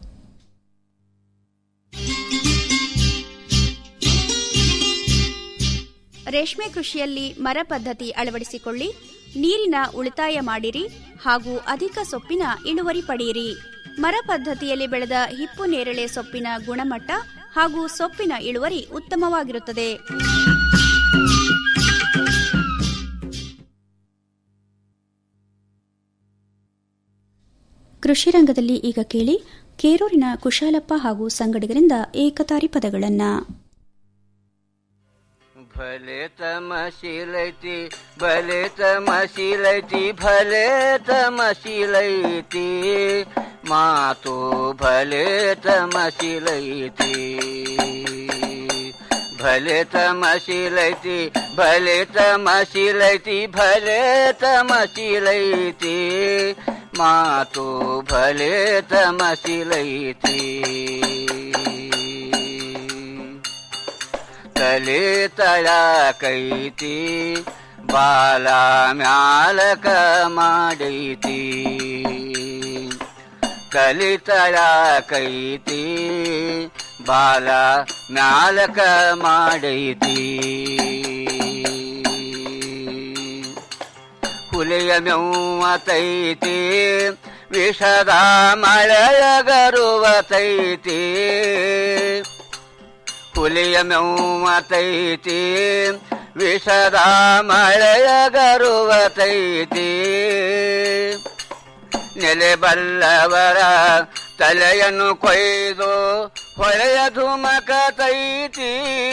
ರೇಷ್ಮೆ ಕೃಷಿಯಲ್ಲಿ ಮರ ಪದ್ಧತಿ ಅಳವಡಿಸಿಕೊಳ್ಳಿ ನೀರಿನ ಉಳಿತಾಯ ಮಾಡಿರಿ ಹಾಗೂ ಅಧಿಕ ಸೊಪ್ಪಿನ ಇಳುವರಿ ಪಡೆಯಿರಿ ಮರ ಪದ್ಧತಿಯಲ್ಲಿ ಬೆಳೆದ ಹಿಪ್ಪು ನೇರಳೆ ಸೊಪ್ಪಿನ ಗುಣಮಟ್ಟ ಹಾಗೂ ಸೊಪ್ಪಿನ ಇಳುವರಿ ಉತ್ತಮವಾಗಿರುತ್ತದೆ ಕೃಷಿ ರಂಗದಲ್ಲಿ ಈಗ ಕೇಳಿ ಕೇರೂರಿನ ಕುಶಾಲಪ್ಪ ಹಾಗೂ ಸಂಗಡಿಗರಿಂದ ಏಕತಾರಿ ಪದಗಳನ್ನ भले तमशिलैती भले तमशिलैती भले तमशिलैती मातो भले तमशिलैती भले तमशिलैती भले तमशिलैती भले तमशिलैती मातो भले तमशिलैती ತಲೆ ತಳಕೈತಿ ಬಾಲ ಮ್ಯಾಲಕ ಮಾಡೈತಿ ಕಲಿ ತಳಕೈತಿ ಬಾಲ ಮ್ಯಾಲಕ ಮಾಡೈತಿ ಹುಲಿಯ ಮೆವ್ವತೈತಿ ವಿಷದ ಮಳೆಯಗರುವತೈತಿ ಹುಲಿಯ ಮೆವ್ವತೈತಿ ವಿಷದ ಮಳೆಯಗರುವತೈತಿ ನೆಲೆ ಬಲ್ಲವರ ತಲೆಯನ್ನು ಕೊಯ್ದು ಹೊಳೆಯ ಧುಮಕತೈತಿ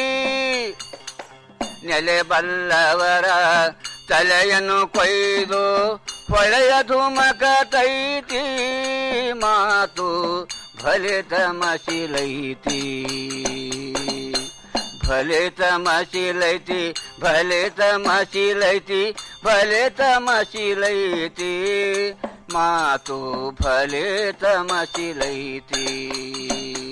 ನೆಲೆ ಬಲ್ಲವರ ತಲೆಯನ್ನು ಕೊಯ್ದು ಹೊಳೆಯ ಧುಮಕತೈತಿ ಮಾತು ಭಲೆ ತಮಶಿಲೈತಿ ಭಲೆ ತಮಶಿಲೈತಿ ಭಲೆ ತಮಶಿಲೈತಿ ಭಲೆ ತಮಶಿಲೈತಿ ಮಾತು ಭಲೆ ತಮಶಿಲೈತಿ